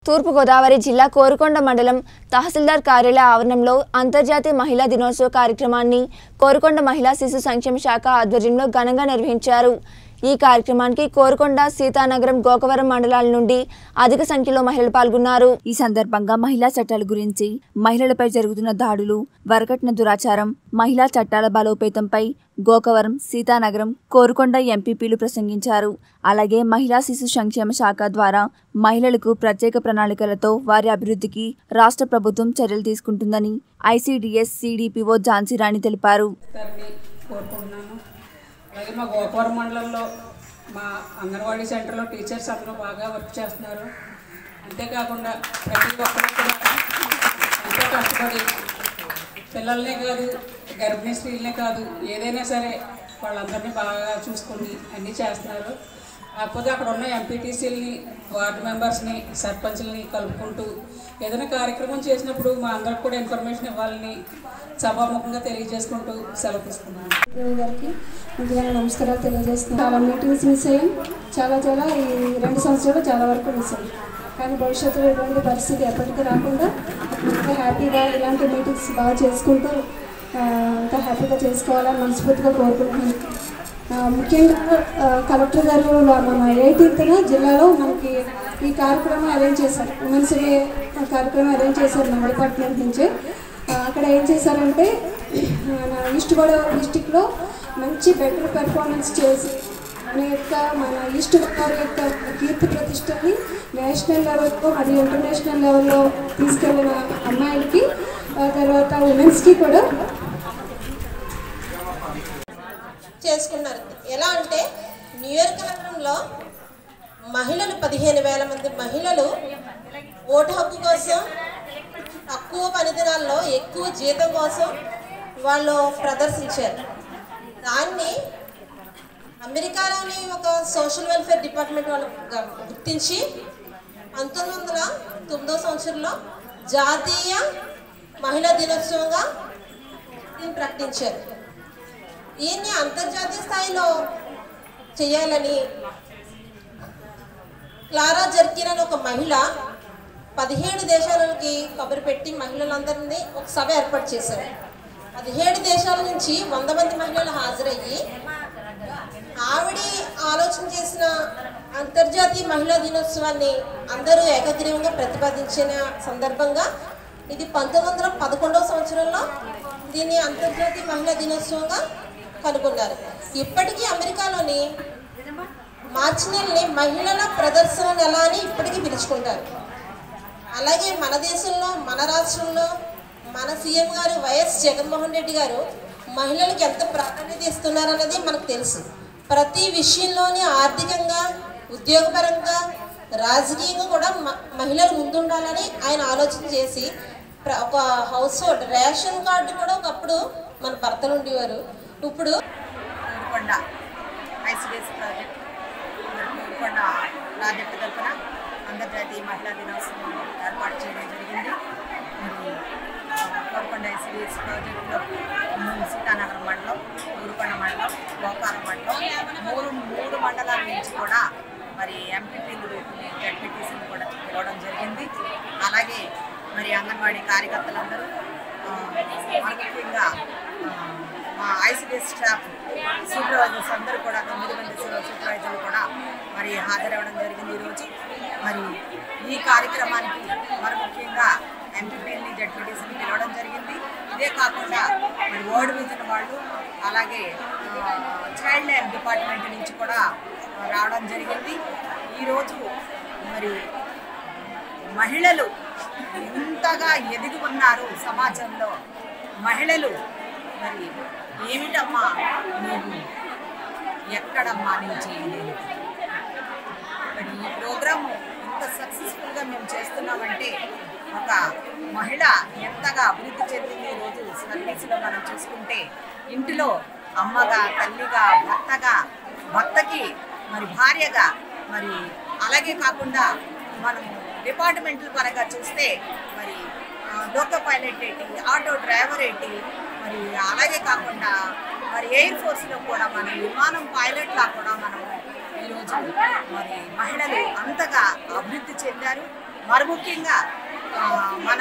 తూర్పుగోదావరి జిల్లా కోరుకొండ మండలం తహసీల్దార్ కార్యాలయ ఆవరణంలో అంతర్జాతీయ మహిళా దినోత్సవ కార్యక్రమాన్ని కోరుకొండ మహిళా శిశు సంక్షేమ శాఖ ఆధ్వర్యంలో ఘనంగా నిర్వహించారు ఈ కార్యక్రమానికి కోరుకొండ సీతానగరం గోకవరం మండలాల నుండి అధిక సంఖ్యలో మహిళలు పాల్గొన్నారు ఈ సందర్భంగా మహిళా చట్టాల గురించి మహిళలపై జరుగుతున్న దాడులు వరకట్న దురాచారం మహిళా చట్టాల బలోపేతంపై గోకవరం సీతానగరం కోరుకొండ ఎంపీపీలు ప్రసంగించారు అలాగే మహిళా శిశు సంక్షేమ శాఖ ద్వారా మహిళలకు ప్రత్యేక ప్రణాళికలతో వారి అభివృద్ధికి రాష్ట్ర ప్రభుత్వం చర్యలు తీసుకుంటుందని ఐసీడీఎస్ సిడిపిఓ ఝాన్సీ రాణి తెలిపారు గారిని కోరుకుంటున్నాను అలాగే మా గోకవరం మండలంలో మా అంగన్వాడీ సెంటర్లో టీచర్స్ అందరూ బాగా వర్క్ చేస్తున్నారు అంతేకాకుండా ప్రతి ఒక్కరు కూడా ఎంతో కష్టపడి పిల్లల్నే కాదు గర్భిణీ స్త్రీలనే కాదు ఏదైనా సరే వాళ్ళందరినీ బాగా చూసుకొని అన్నీ చేస్తున్నారు కాకపోతే అక్కడ ఉన్న ఎంపీటీసీలని వార్డు మెంబర్స్ని సర్పంచ్ని కలుపుకుంటూ ఏదైనా కార్యక్రమం చేసినప్పుడు మా అందరికి కూడా ఇన్ఫర్మేషన్ ఇవ్వాలని సభాముఖంగా తెలియజేసుకుంటూ సెలవు తీసుకున్నాను రావు గారికి ముందుగా నమస్కారాలు తెలియజేస్తున్నాను చాలా మీటింగ్స్ మిస్ అయ్యాం చాలా చాలా ఈ రెండు సంవత్సరాలు చాలా వరకు మిస్ అయ్యాం కానీ భవిష్యత్తులో ఇటువంటి పరిస్థితి ఎప్పటికీ రాకుండా ఇంకా హ్యాపీగా ఇలాంటి మీటింగ్స్ బాగా చేసుకుంటూ ఆ, ఇంకా హ్యాపీగా చేసుకోవాలని మనస్ఫూర్తిగా కోరుకుంటున్నాను ఆ, ముఖ్యంగా ఆ, కలెక్టర్ గారు మన ఎయిటీన్త్న జిల్లాలో మనకి ఈ కార్యక్రమం అరేంజ్ చేశారు ఉమెన్స్ డే కార్యక్రమం అరేంజ్ చేశారు మన డిపార్ట్మెంట్ నుంచే ఆ, అక్కడ ఏం చేశారంటే మన ఈస్ట్ గోదావరి డిస్టిక్లో మంచి బెటర్ పెర్ఫార్మెన్స్ చేసి మన యొక్క మన ఈస్ట్ గోదావరి యొక్క కీర్తి ప్రతిష్టని నేషనల్ లెవెల్లో మరియు ఇంటర్నేషనల్ లెవెల్లో తీసుకెళ్ళిన అమ్మాయిలకి ఆ తర్వాత ఉమెన్స్కి కూడా చేసుకున్నారు ఎలా అంటే న్యూయార్క్ నగరంలో మహిళలు పదిహేను వేల మంది మహిళలు ఓటు హక్కు కోసం తక్కువ పనిదినాల్లో ఎక్కువ జీతం కోసం వాళ్ళు ప్రదర్శించారు దాన్ని అమెరికాలోని ఒక సోషల్ వెల్ఫేర్ డిపార్ట్మెంట్ వాళ్ళు గ- గుర్తించి పంతొమ్మిది వందల తొమ్మిదో సంవత్సరంలో జాతీయ మహిళా దినోత్సవంగా దీన్ని ప్రకటించారు దీన్ని అంతర్జాతీయ స్థాయిలో చేయాలని క్లారా జర్కిన్ అనే ఒక మహిళ పదిహేడు దేశాలకి కబురు పెట్టి మహిళలందరినీ ఒక సభ ఏర్పాటు చేశారు పదిహేడు దేశాల నుంచి వంద మంది మహిళలు హాజరయ్యి ఆవిడ ఆలోచన చేసిన అంతర్జాతీయ మహిళా దినోత్సవాన్ని అందరూ ఏకగ్రీవంగా ప్రతిపాదించిన సందర్భంగా ఇది పంతొమ్మిది వందల పదకొండవ సంవత్సరంలో దీన్ని అంతర్జాతీయ మహిళా దినోత్సవంగా కనుగొన్నారు ఇప్పటికీ అమెరికాలోని మార్చి నెలని మహిళల ప్రదర్శన నెల అని ఇప్పటికీ పిలుచుకుంటారు అలాగే మన దేశంలో మన రాష్ట్రంలో మన సీఎం గారు వైఎస్ జగన్మోహన్ రెడ్డి గారు మహిళలకు ఎంత ప్రాధాన్యత ఇస్తున్నారన్నది మనకు తెలుసు ప్రతి విషయంలోని ఆర్థికంగా ఉద్యోగపరంగా రాజకీయంగా కూడా మ- మహిళలు ముందుండాలని ఆయన ఆలోచన చేసి ప్ర- ఒక హౌస్ హోల్డ్ రేషన్ కార్డు కూడా ఒకప్పుడు మన భర్తలు ఉండేవారు ఇప్పుడు కోరుకొండ ఐసిడిఎస్ ప్రాజెక్ట్ మరి కోరుకొండ ప్రాజెక్టు తరఫున అంతర్జాతీయ మహిళా దినోత్సవం ఏర్పాటు చేయడం జరిగింది మరి ఆ, కోరుకొండ ఐసిడిఎస్ ప్రాజెక్టులో మూడు సీతానగరం మండలం కోరుకొండ మండలం గోకారం మండలం మూడు మూడు మండలాల నుంచి కూడా మరి ఎంపీపీలు జడ్పీటీసీలు కూడా పిలవడం జరిగింది అలాగే మరి అంగన్వాడీ కార్యకర్తలందరూ ఆ, మరి ముఖ్యంగా ఆ, మా ఐసిడిఎస్ స్టాఫ్ సూపర్వైజర్స్ అందరూ కూడా తొమ్మిది మంది సూపర్వైజర్లు కూడా మరి హాజరవ్వడం జరిగింది ఈరోజు మరి ఈ కార్యక్రమానికి మరి ముఖ్యంగా ఎంపీపీని జడ్పీటీసీని పిలవడం జరిగింది ఇదే కాకుండా మరి వర్డ్ విజన్ వాళ్ళు అలాగే చైల్డ్ లైన్ డిపార్ట్మెంట్ నుంచి కూడా ఆ, రావడం జరిగింది ఈరోజు మరి మహిళలు ఇంతగా ఎదిగి ఉన్నారు సమాజంలో మహిళలు మరి ఏమిటమ్మా నువ్వు ఎక్కడమ్మా నువ్వు చేయలేదు మరి ఈ ప్రోగ్రాము ఇంత సక్సెస్ఫుల్గా మేము చేస్తున్నామంటే ఒక మహిళ ఎంతగా అభివృద్ధి చెందింది ఈరోజు సర్వీసులో మనం చూసుకుంటే ఇంటిలో అమ్మగా తల్లిగా భర్తగా భర్తకి మరి భార్యగా మరి అలాగే కాకుండా మనం డిపార్ట్మెంట్ల పరంగా చూస్తే మరి ఆ, లోకో పైలట్ ఏంటి ఆటో డ్రైవర్ ఏంటి మరి అలాగే కాకుండా మరి ఎయిర్ ఫోర్స్లో కూడా మన విమానం పైలట్లా కూడా మనం ఈరోజు మరి మహిళలు అంతగా అభివృద్ధి చెందారు మరి ముఖ్యంగా ఆ, మన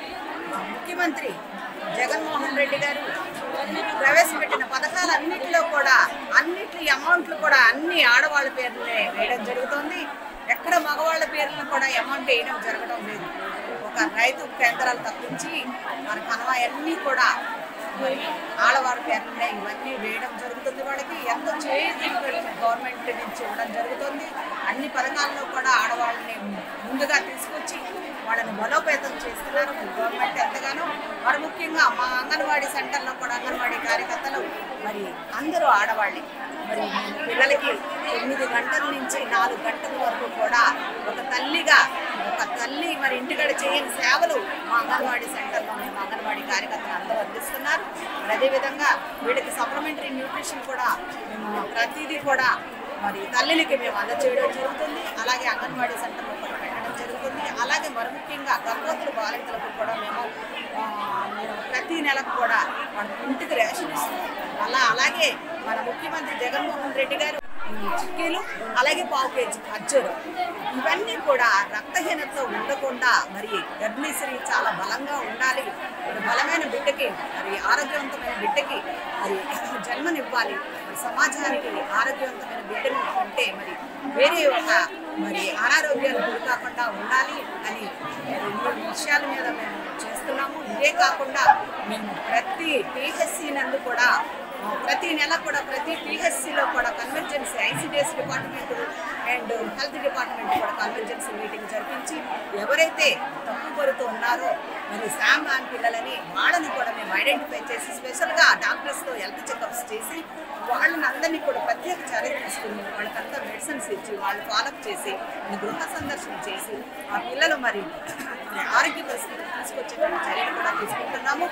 ముఖ్యమంత్రి జగన్మోహన్ రెడ్డి గారు ప్రవేశపెట్టిన పథకాలన్నింటిలో కూడా అన్నిటి అమౌంట్లు కూడా అన్ని ఆడవాళ్ళ పేర్లనే వేయడం జరుగుతుంది ఎక్కడ మగవాళ్ళ పేర్లను కూడా అమౌంట్ వేయడం జరగడం లేదు ఒక రైతు కేంద్రాలు తప్పించి మన కనవాయన్నీ కూడా మరి ఆడవాళ్ళ పేర్లనే ఇవన్నీ వేయడం జరుగుతుంది వాళ్ళకి ఎంతో చేతి గవర్నమెంట్ నుంచి ఇవ్వడం జరుగుతుంది అన్ని పథకాల్లో కూడా ఆడవాళ్ళని ముందుగా తీసుకొచ్చి వాళ్ళని బలోపేతం చేస్తున్నారు గవర్నమెంట్ ఎంతగానో మరి ముఖ్యంగా మా అంగన్వాడీ సెంటర్లో కూడా అంగన్వాడీ కార్యకర్తలు మరి అందరూ ఆడవాళ్ళే మరి పిల్లలకి ఎనిమిది గంటల నుంచి నాలుగు గంటల వరకు కూడా ఒక తల్లిగా ఒక తల్లి మరి ఇంటికాడ చేయని సేవలు మా అంగన్వాడీ సెంటర్లో మేము అంగన్వాడీ కార్యకర్తలు అందరూ అందిస్తున్నారు మరి అదేవిధంగా వీళ్ళకి సప్లిమెంటరీ న్యూట్రిషన్ కూడా మేము ప్రతిదీ కూడా మరి తల్లికి మేము అందజేయడం జరుగుతుంది అలాగే అంగన్వాడీ సెంటర్లో కూడా పెట్టడం జరుగుతుంది అలాగే మరి ముఖ్యంగా గర్భవతుల బాలింతలకు కూడా మేము ఆ, మేము ప్రతి నెలకు కూడా మన ఇంటికి రేషన్ ఇస్తున్నాం అలా అలాగే మన ముఖ్యమంత్రి జగన్మోహన్ రెడ్డి గారు ఈ చిక్కీలు అలాగే పావు కేజీ ఖర్జూరం ఇవన్నీ కూడా రక్తహీనత ఉండకుండా మరి గర్భిణీ స్త్రీ చాలా బలంగా ఉండాలి మరి బలమైన బిడ్డకి మరి ఆరోగ్యవంతమైన బిడ్డకి మరి జన్మనివ్వాలి మరి సమాజానికి ఆరోగ్యవంతమైన బిడ్డను ఉంటే మరి వేరే ఒక మరి అనారోగ్యాలు గురి కాకుండా ఉండాలి అని మరి ఈ విషయాల మీద మేము చేస్తున్నాము ఇదే కాకుండా మేము ప్రతి పిహెచ్సి నందు కూడా ఆ, ప్రతి నెల కూడా ప్రతి పిహెచ్సిలో కూడా convergency ICDS department and health department కూడా కన్వర్జెన్సీ మీటింగ్ జరిపించి ఎవరైతే తప్పు కొరుతూ ఉన్నారో మరి శామ్ లాంటి పిల్లలని వాళ్ళని కూడా మేము ఐడెంటిఫై చేసి స్పెషల్గా డాక్టర్స్తో హెల్త్ చెకప్స్ చేసి వాళ్ళని అందరినీ కూడా ప్రత్యేక చర్య తీసుకుని వాళ్ళకంతా మెడిసిన్స్ ఇచ్చి వాళ్ళు ఫాలోఅప్ చేసి వాళ్ళని గృహ సందర్శన చేసి ఆ పిల్లలు మరి ఆరోగ్య పరిస్థితులు తీసుకొచ్చేటువంటి చర్యలు కూడా తీసుకుంటున్నాము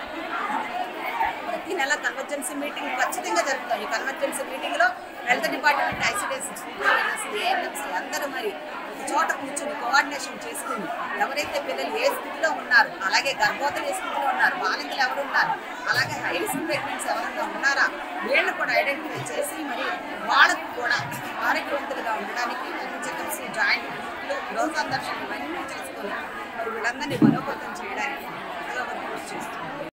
ప్రతి నెల కన్వర్జెన్సీ మీటింగ్ ఖచ్చితంగా జరుగుతాం ఈ కన్వర్జెన్సీ మీటింగ్ లో హెల్త్ డిపార్ట్మెంట్ ఐసిడిఎస్ ఏఎన్ఎంసీ అందరూ మరి ఒక చోట కూర్చొని కోఆర్డినేషన్ చేసుకుని ఎవరైతే పిల్లలు ఏ స్థితిలో ఉన్నారు అలాగే గర్భవతులు ఏ స్థితిలో ఉన్నారు బాలింతలు ఎవరు ఉన్నారు అలాగే హై రిస్క్ ప్రెగ్నెన్సీ ఎవరైనా ఉన్నారా వీళ్ళని కూడా ఐడెంటిఫై చేసి మరి వాళ్ళకు కూడా ఆరోగ్యవంతులుగా ఉండడానికి చెకప్స్ జాయింట్ గృహ సందర్శన